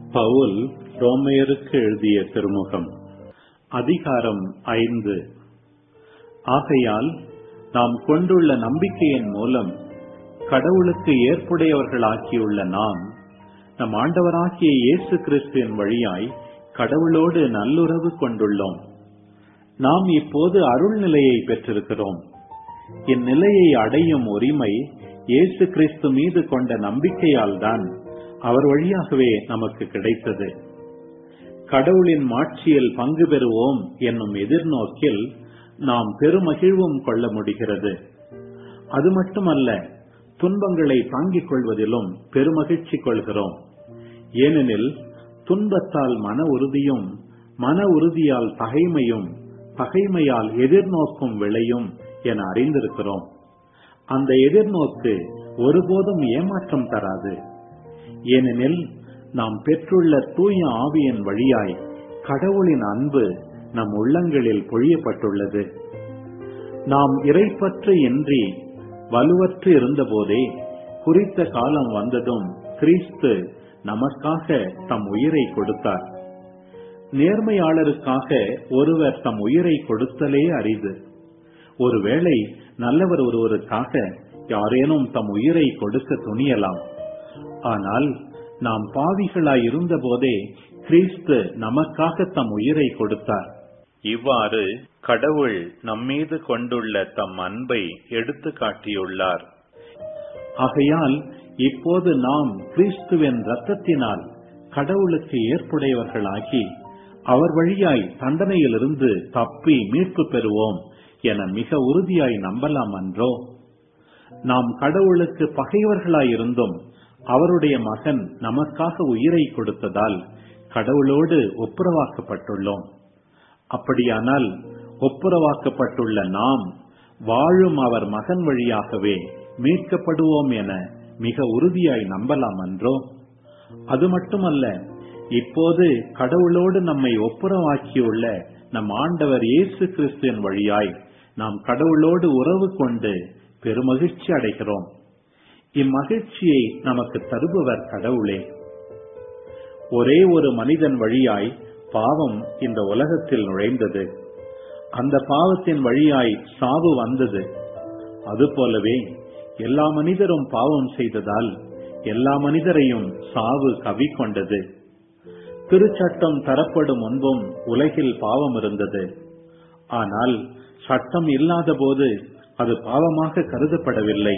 பவுல் ரோமையருக்கு எழுதிய திருமுகம் அதிகாரம் ஐந்து ஆகையால் நாம் கொண்டுள்ள நம்பிக்கையின் மூலம் கடவுளுக்கு ஏற்புடையவர்களாக்கியுள்ள நாம் நம் ஆண்டவராகிய இயேசு கிறிஸ்துவின் வழியாய் கடவுளோடு நல்லுறவு கொண்டுள்ளோம் நாம் இப்போது அருள்நிலையை பெற்றிருக்கிறோம் இந்நிலையை அடையும் உரிமை இயேசு கிறிஸ்து மீது கொண்ட நம்பிக்கையால் தான் அவர் வழியாகவே நமக்கு கிடைத்தது கடவுளின் மாட்சியில் பங்கு பெறுவோம் என்னும் எதிர்நோக்கில் நாம் பெருமகிழ்வும் கொள்ள முடிகிறது அது மட்டுமல்ல துன்பங்களை தாங்கிக் கொள்வதிலும் பெருமகிழ்ச்சி கொள்கிறோம் ஏனெனில் துன்பத்தால் மன உறுதியும் மன உறுதியால் பகைமையும் பகைமையால் எதிர்நோக்கும் விளையும் என அறிந்திருக்கிறோம் அந்த எதிர்நோக்கு ஒருபோதும் ஏமாற்றம் தராது ஏனெனில் நாம் பெற்றுள்ள தூய ஆவியின் வழியாய் கடவுளின் அன்பு நம் உள்ளங்களில் பொழியப்பட்டுள்ளது நாம் இறைப்பற்று இன்றி வலுவற்று இருந்தபோதே குறித்த காலம் வந்ததும் கிறிஸ்து நமக்காக தம் உயிரை கொடுத்தார் நேர்மையாளருக்காக ஒருவர் தம் உயிரை கொடுத்தலே அரிது ஒருவேளை நல்லவர் ஒருவருக்காக யாரேனும் தம் உயிரை கொடுக்க துணியலாம் ஆனால் நாம் பாவிகளாய் இருந்த போதே கிறிஸ்து நமக்காக தம் உயிரை கொடுத்தார் இவ்வாறு கடவுள் நம்மீது கொண்டுள்ள தம் அன்பை எடுத்து காட்டியுள்ளார் ஆகையால் இப்போது நாம் கிறிஸ்துவின் ரத்தத்தினால் கடவுளுக்கு ஏற்புடையவர்களாகி அவர் வழியாய் தண்டனையிலிருந்து தப்பி மீட்பு பெறுவோம் என மிக உறுதியாய் நம்பலாம் அன்றோ நாம் கடவுளுக்கு பகைவர்களாயிருந்தும் அவருடைய மகன் நமக்காக உயிரை கொடுத்ததால் கடவுளோடு ஒப்புரவாக்கப்பட்டுள்ளோம் அப்படியானால் ஒப்புரவாக்கப்பட்டுள்ள நாம் வாழும் அவர் மகன் வழியாகவே மீட்கப்படுவோம் என மிக உறுதியாய் நம்பலாம் அன்றோ அது மட்டுமல்ல இப்போது கடவுளோடு நம்மை ஒப்புரவாக்கியுள்ள நம் ஆண்டவர் இயேசு கிறிஸ்துவின் வழியாய் நாம் கடவுளோடு உறவு கொண்டு பெருமகிழ்ச்சி அடைகிறோம் இம்மகிழ்ச்சியை நமக்கு தருபவர் கடவுளே ஒரே ஒரு மனிதன் வழியாய் பாவம் இந்த உலகத்தில் நுழைந்தது அந்த பாவத்தின் வழியாய் சாவு வந்தது அதுபோலவே எல்லா மனிதரும் பாவம் செய்ததால் எல்லா மனிதரையும் சாவு கவி கொண்டது திருச்சட்டம் தரப்படும் முன்பும் உலகில் பாவம் இருந்தது ஆனால் சட்டம் இல்லாத போது அது பாவமாக கருதப்படவில்லை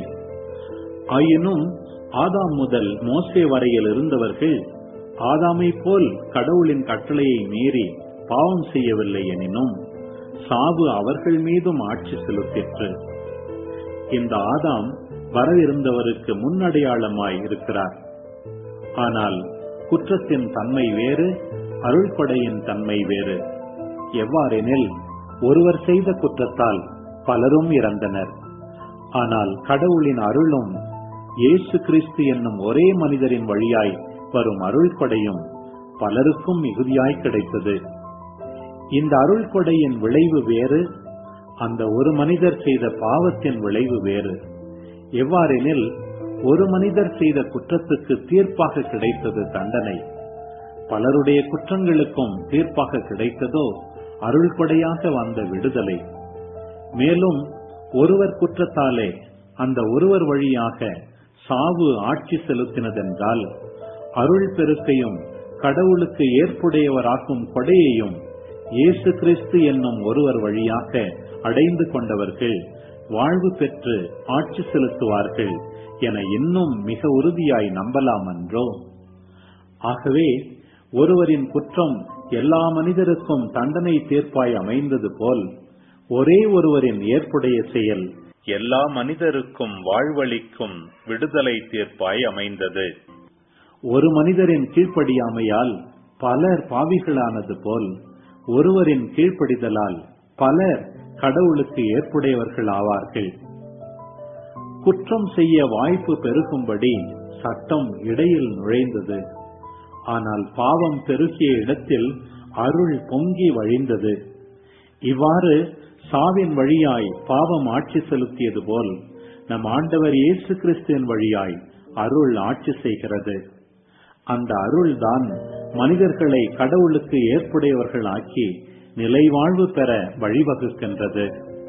ஆயினும் ஆதாம் முதல் மோசே வரையில் இருந்தவர்கள் ஆதாமை போல் கடவுளின் கட்டளையை மீறி பாவம் செய்யவில்லை எனினும் சாவு அவர்கள் மீதும் ஆட்சி செலுத்திற்று இந்த ஆதாம் வரவிருந்தவருக்கு முன்னடையாளமாய் இருக்கிறார் ஆனால் குற்றத்தின் தன்மை வேறு அருள்கொடையின் தன்மை வேறு எவ்வாறெனில் ஒருவர் செய்த குற்றத்தால் பலரும் இறந்தனர் ஆனால் கடவுளின் அருளும் இயேசு கிறிஸ்து என்னும் ஒரே மனிதரின் வழியாய் வரும் அருள் கொடையும் பலருக்கும் மிகுதியாய் கிடைத்தது இந்த அருள் கொடையின் விளைவு வேறு அந்த ஒரு மனிதர் செய்த பாவத்தின் விளைவு வேறு எவ்வாறெனில் ஒரு மனிதர் செய்த குற்றத்துக்கு தீர்ப்பாக கிடைத்தது தண்டனை பலருடைய குற்றங்களுக்கும் தீர்ப்பாக கிடைத்ததோ அருள் கொடையாக வந்த விடுதலை மேலும் ஒருவர் குற்றத்தாலே அந்த ஒருவர் வழியாக சாவு ஆட்சி செலுத்தினதென்றால் அருள் பெருக்கையும் கடவுளுக்கு ஏற்புடையவராக்கும் கொடையையும் இயேசு கிறிஸ்து என்னும் ஒருவர் வழியாக அடைந்து கொண்டவர்கள் வாழ்வு பெற்று ஆட்சி செலுத்துவார்கள் என இன்னும் மிக உறுதியாய் நம்பலாம் என்றோ ஆகவே ஒருவரின் குற்றம் எல்லா மனிதருக்கும் தண்டனை தீர்ப்பாய் அமைந்தது போல் ஒரே ஒருவரின் ஏற்புடைய செயல் எல்லா மனிதருக்கும் வாழ்வளிக்கும் விடுதலை தீர்ப்பாய் அமைந்தது ஒரு மனிதரின் கீழ்ப்படியாமையால் பலர் பாவிகளானது போல் ஒருவரின் கீழ்ப்படிதலால் பலர் கடவுளுக்கு ஏற்புடையவர்கள் ஆவார்கள் குற்றம் செய்ய வாய்ப்பு பெருகும்படி சட்டம் இடையில் நுழைந்தது ஆனால் பாவம் பெருகிய இடத்தில் அருள் பொங்கி வழிந்தது இவ்வாறு சாவின் வழியாய் பாவம் ஆட்சி செலுத்தியது போல் நம் ஆண்டவர் இயேசு கிறிஸ்துவின் வழியாய் அருள் ஆட்சி செய்கிறது அந்த அருள்தான் மனிதர்களை கடவுளுக்கு ஏற்புடையவர்கள் ஆக்கி நிலைவாழ்வு பெற வழிவகுக்கின்றது